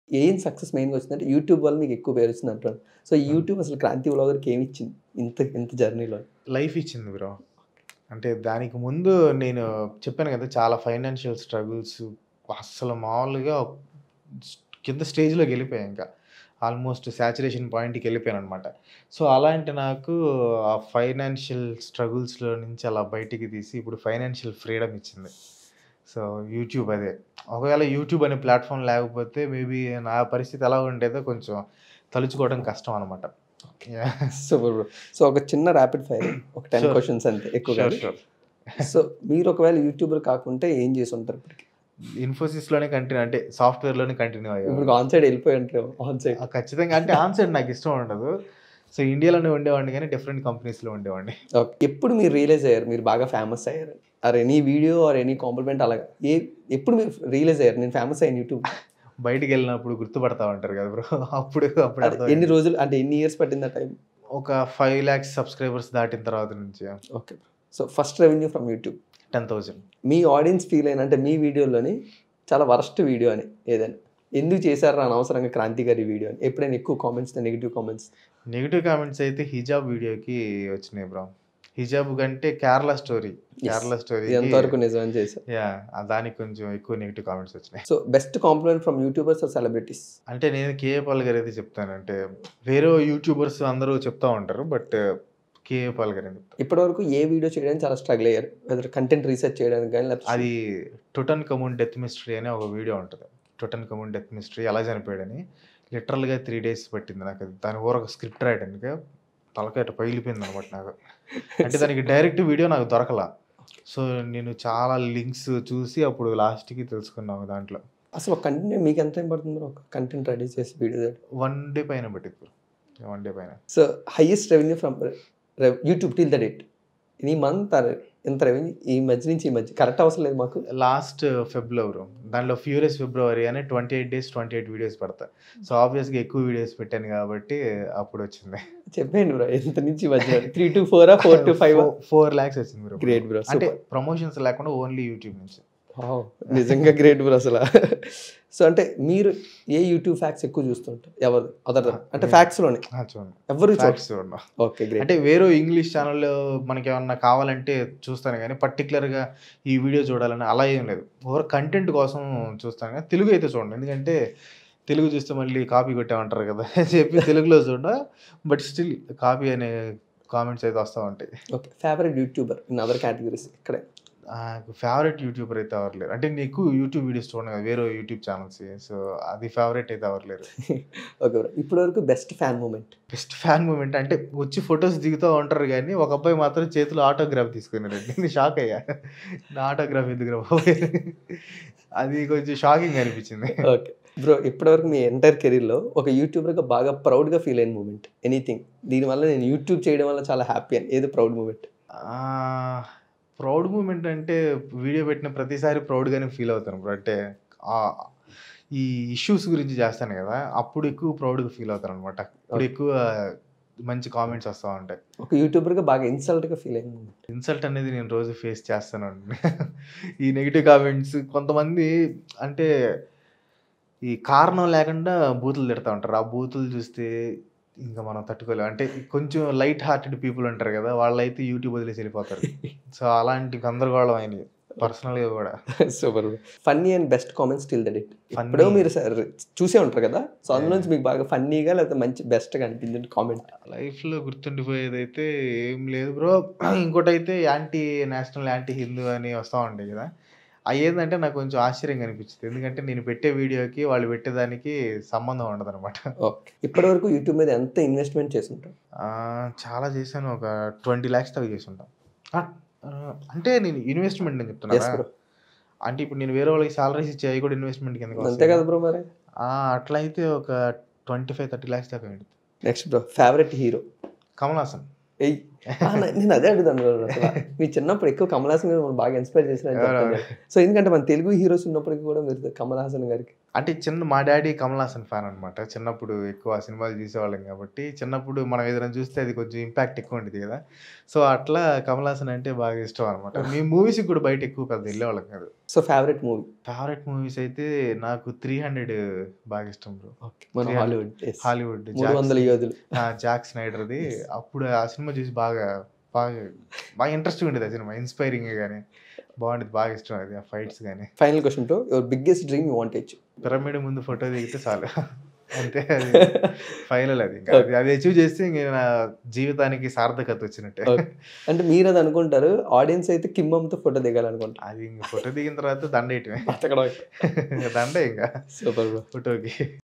ఏం సక్సెస్ మెయిన్గా వచ్చిందంటే యూట్యూబ్ వల్ల మీకు ఎక్కువ పేరు వచ్చింది అంటారు సో ఈ యూట్యూబ్ అసలు క్రాంతి వ్లాగర్కి ఏమి ఇచ్చింది ఇంత ఇంత జర్నీలో లైఫ్ ఇచ్చింది బ్రో అంటే దానికి ముందు నేను చెప్పాను కదా చాలా ఫైనాన్షియల్ స్ట్రగుల్స్ అస్సలు మామూలుగా కింద స్టేజ్లోకి వెళ్ళిపోయాయి ఇంకా ఆల్మోస్ట్ శాచురేషన్ పాయింట్కి వెళ్ళిపోయాను అనమాట సో అలాంటి నాకు ఆ ఫైనాన్షియల్ స్ట్రగుల్స్లో నుంచి అలా బయటికి తీసి ఇప్పుడు ఫైనాన్షియల్ ఫ్రీడమ్ ఇచ్చింది సో యూట్యూబ్ అదే ఒకవేళ యూట్యూబ్ అనే ప్లాట్ఫామ్ లేకపోతే మేబీ నా పరిస్థితి ఎలా ఉండేదో కొంచెం తలుచుకోవడం కష్టం అనమాట సూపర్ బ్రో సో ఒక చిన్న ర్యాపిడ్ ఫైర్ ఒక టెన్ Sure. క్వశ్చన్స్ అంతే ఎక్కువ కాదు సో మీరు ఒకవేళ యూట్యూబర్ కాకుంటే ఏం చేసి ఉంటారు ఇప్పటికి ఇన్ఫోసిస్లోనే కంటిన్యూ అంటే సాఫ్ట్వేర్లోనే కంటిన్యూ అయ్యాను ఇప్పుడు ఆన్ సైడ్ వెళ్ళిపోయి ఉంటారు ఆన్ సైడ్ ఆ, ఖచ్చితంగా అంటే ఆన్సర్ నాకు ఇష్టం ఉండదు సో ఇండియాలోనే ఉండేవాడిని కానీ డిఫరెంట్ కంపెనీస్లో ఉండేవాడిని ఓకే ఎప్పుడు మీరు రియలైజ్ అయ్యారు మీరు బాగా ఫేమస్ అయ్యారు are any video are any compliment అలాగా ఏ ఎప్పుడు మీరు రియలైజ్ అయ్యారు నేను ఫేమస్ అయ్యాను యూట్యూబ్ బయటికి వెళ్ళినప్పుడు గుర్తుపడతా ఉంటారు కదా బ్రో అప్పుడు అప్పుడు అంటే ఎన్ని అర్థమైంది. రోజులు అంటే ఎన్ని ఇయర్స్ పట్టింది ఆ టైం ఒక ఫైవ్ ల్యాక్స్ సబ్స్క్రైబర్స్ దాటిన తర్వాత నుంచి okay so first revenue from YouTube ten thousand మీ ఆడియన్స్ ఫీల్ అయిన అంటే మీ వీడియోలోని చాలా వరస్ట్ వీడియో అని ఏదైనా ఎందుకు చేశారు అనవసరంగా క్రాంతి గారి వీడియో అని ఎప్పుడైనా ఎక్కువ comments negative comments negative comments అయితే హిజాబ్ వీడియోకి వచ్చినాయి బ్రో హిజాబ్ కంటే కేరళ స్టోరీ కేరళ స్టోరీ ఎంతవరకు నిజమని చేశారు యా దానికి కొంచెం ఎక్కువ నెగిటివ్ కామెంట్స్ వచ్చినాయి so best compliment from YouTubers or celebrities అంటే నేను కేఏ పాల్ గారు అయితే చెప్తాను అంటే వేరే యూట్యూబర్స్ అందరూ చెప్తా ఉంటారు బట్ కేఏ పాల్ గారు అని చెప్తాను ఇప్పటివరకు ఏ వీడియో చేయడానికి చాలా స్ట్రగుల్ అయ్యారు వెదర్ కంటెంట్ రీసెర్చ్ చేయడానికి కానీ లేకపోతే అది టొటన్ కమూన్ డెత్ మిస్టరీ అనే ఒక వీడియో ఉంటుంది టొటన్ కమూన్ డెత్ మిస్టరీ ఎలా చనిపోయాడని లిటరల్గా త్రీ డేస్ పట్టింది నాకు అది దాని ఊర ఒక స్క్రిప్ట్ రాయడానికి తలకాయ ఇట్ట పగిలిపోయింది అనమాట నాకు అంటే దానికి డైరెక్ట్ వీడియో నాకు దొరకలా సో నేను చాలా లింక్స్ చూసి అప్పుడు లాస్ట్కి తెలుసుకున్నాను దాంట్లో అసలు ఒక కంటెంట్ మీకు ఎంత టైం పడుతుంది ఒక కంటెంట్ రెడీ చేసి వీడియో వన్ డే పైన పట్టింది వన్ డే పైన so highest revenue from YouTube till the date ఈ మంత్ ఎంత రెవెన్యూ ఈ మధ్య నుంచి ఈ మధ్య కరెక్ట్ అవసరం లేదు మాకు లాస్ట్ ఫిబ్రవరి దాంట్లో ఫ్యూరియస్ ఫిబ్రవరి అని twenty eight days twenty eight videos పడతాయి సో ఆబ్వియస్గా ఎక్కువ వీడియోస్ పెట్టాను కాబట్టి అప్పుడు వచ్చింది చెప్పండి బ్రో ఎంత నుంచి ఈ మధ్య three to four four to five four lakhs వచ్చింది బ్రో గ్రేట్ బ్రో అంటే ప్రమోషన్స్ లేకుండా ఓన్లీ యూట్యూబ్ నుంచి నిజంగా గ్రేట్ బ్రో అసలు సో అంటే మీరు ఏ యూట్యూబ్ ఫ్యాక్ట్స్ ఎక్కువ చూస్తుంటారు ఎవరు అదర్ అంటే నేను- ఫ్యాక్ట్స్ లోనే ఆ, చూడండి ఎవరు ఫ్యాక్ట్స్ చూడండి ఓకే గ్రేట్ అంటే వేరే ఇంగ్లీష్ ఛానల్లో మనకి ఏమన్నా కావాలంటే చూస్తాను కానీ పర్టికులర్గా ఈ వీడియో చూడాలని అలా ఏం లేదు ఓవర్ కంటెంట్ కోసం చూస్తాను కానీ తెలుగు అయితే చూడండి ఎందుకంటే తెలుగు చూస్తే మళ్ళీ కాపీ కొట్టామంటారు కదా అని చెప్పి తెలుగులో చూడ బట్ స్టిల్ కాపీ అనే కామెంట్స్ అయితే వస్తూ ఉంటాయి okay favourite YouTuber in other categories ఇక్కడే నాకు ఫేవరెట్ యూట్యూబర్ అయితే అవ్వట్లేదు అంటే నేను ఎక్కువ యూట్యూబ్ వీడియోస్ చూడను కదా వేరే యూట్యూబ్ ఛానల్స్ సో అది ఫేవరెట్ అయితే అవ్వట్లేదు ఓకే బ్రో ఇప్పటి వరకు best fan moment best fan moment అంటే వచ్చి ఫొటోస్ దిగుతూ ఉంటారు కానీ ఒక అబ్బాయి మాత్రం చేతిలో ఆటోగ్రాఫ్ తీసుకున్నాడు నేను షాక్ అయ్యా నా ఆటోగ్రాఫ్ ఎందుకు బాబు అది కొంచెం షాకింగ్ అనిపించింది ఓకే బ్రో ఇప్పటివరకు మీ ఎంటైర్ కెరీర్లో ఒక యూట్యూబర్గా బాగా ప్రౌడ్గా ఫీల్ అయిన మూమెంట్ ఎనీథింగ్ దీనివల్ల నేను యూట్యూబ్ చేయడం వల్ల చాలా హ్యాపీ అని ఏదో ప్రౌడ్ మూమెంట్ ప్రౌడ్ మూమెంట్ అంటే వీడియో పెట్టిన ప్రతిసారి ప్రౌడ్గానే ఫీల్ అవుతాను బ్రో అంటే ఆ, ఈ ఇష్యూస్ గురించి చేస్తాను కదా అప్పుడు ఎక్కువ ప్రౌడ్గా ఫీల్ అవుతాను అనమాట అప్పుడు ఎక్కువ మంచి కామెంట్స్ వస్తూ ఉంటాయి ఒక యూట్యూబర్గా బాగా ఇన్సల్ట్గా ఫీల్ అయిన మూమెంట్ ఇన్సల్ట్ అనేది నేను రోజు ఫేస్ చేస్తాను ఈ నెగిటివ్ కామెంట్స్ కొంతమంది అంటే ఈ కారణం లేకుండా బూతులు తిడతా ఉంటారు ఆ బూతులు చూస్తే ఇంకా మనం తట్టుకోలేము అంటే కొంచెం లైట్ హార్టెడ్ పీపుల్ ఉంటారు కదా వాళ్ళైతే యూట్యూబ్ వదిలేసి వెళ్ళిపోతారు సో అలాంటి గందరగోళం అయినవి పర్సనల్గా కూడా super funny and best comments till the date Funny. ఇప్పుడో మీరు సార్ చూసే ఉంటారు కదా సో అందులో నుంచి మీకు బాగా ఫన్నీగా లేకపోతే మంచి బెస్ట్గా అనిపించింది కామెంట్ లైఫ్లో గుర్తుండిపోయేది అయితే ఏం లేదు బ్రో ఇంకోటి అయితే యాంటీ నేషనల్ యాంటీ హిందూ అని వస్తూ ఉంటాయి కదా అవి ఏంటంటే నాకు కొంచెం ఆశ్చర్యంగా అనిపించింది ఎందుకంటే నేను పెట్టే వీడియోకి వాళ్ళు పెట్టేదానికి సంబంధం ఉండదు అనమాట ఓకే ఇప్పటివరకు యూట్యూబ్ మీద ఎంత ఇన్వెస్ట్మెంట్ చేసి ఉంటారు చాలా చేశాను ఒక ట్వంటీ ల్యాక్స్ దాకా చేసి ఉంటాం ఆ, ఆ, అంటే నేను ఇన్వెస్ట్మెంట్ నేను ఎస్ చెప్తున్నా బ్రో అంటే ఇప్పుడు నేను వేరే వాళ్ళకి సాలరీస్ ఇచ్చి అవి కూడా ఇన్వెస్ట్మెంట్ కింద అంతే కదా బ్రో మరి అట్లా అయితే ఒక ట్వంటీ ఫైవ్ థర్టీ ల్యాక్స్ దాకా అయింది next bro favourite hero Kamal Haasan ఎయ్ ఆ, నే- నేను అదే అడుగుతాను బ్రో అసలు మీ చిన్నప్పుడు ఎక్కువ కమల్ హాసన్ గారు మనం బాగా ఇన్స్పైర్ చేసిన ఎవరు? సో ఎందుకంటే మన తెలుగు హీరోస్ ఉన్నప్పటికీ కూడా మీరు కమల్ హాసన్ గారికి అంటే చిన్న మా డాడీ కమల్ హాసన్ ఫ్యాన్ అనమాట చిన్నప్పుడు ఎక్కువ సినిమాలు చూసేవాళ్ళం కాబట్టి చిన్నప్పుడు మనం ఏదైనా చూస్తే అది కొంచెం ఇంపాక్ట్ ఎక్కువ ఉండేది కదా సో అట్లా కమల్ హాసన్ అంటే బాగా ఇష్టం అనమాట మీ మూవీస్కి కూడా బయట ఎక్కువ పెద్ద వెళ్ళేవాళ్ళం కాదు so favourite movie favourite movies అయితే నాకు త్రీ హండ్రెడ్ బాగా ఇష్టం బ్రో ఓకే మన Yeah. హాలీవుడ్ హాలీవుడ్ మూడు వందల యోధులు జాక్ స్నైడర్ది అప్పుడు ఆ సినిమా చూసి బాగా బాగా బాగా ఇంట్రెస్టింగ్ ఉండేది ఆ సినిమా ఇన్స్పైరింగ్ కానీ బాగుండేది బాగా ఇష్టం అది ఆ ఫైట్స్ కానీ final question to your biggest dream you want ఇచ్చు పిరమిడ్ ముందు ఫోటో దిగితే చాలు అంతే అది ఫైనల్ అది ఇంకా అది- అది అచీవ్ చేస్తే ఇంక నా జీవితానికి సార్థకత వచ్చినట్టే Okay. అంటే మీరు అది అనుకుంటారు ఆడియన్స్ అయితే కిమ్మమ్తో ఫోటో దిగాలనుకుంటారు అది ఇంక ఫోటో దిగిన తర్వాత దండ వేయటమే బతకడం దండ ఇంకా సూపర్ బ్రో ఫోటోకి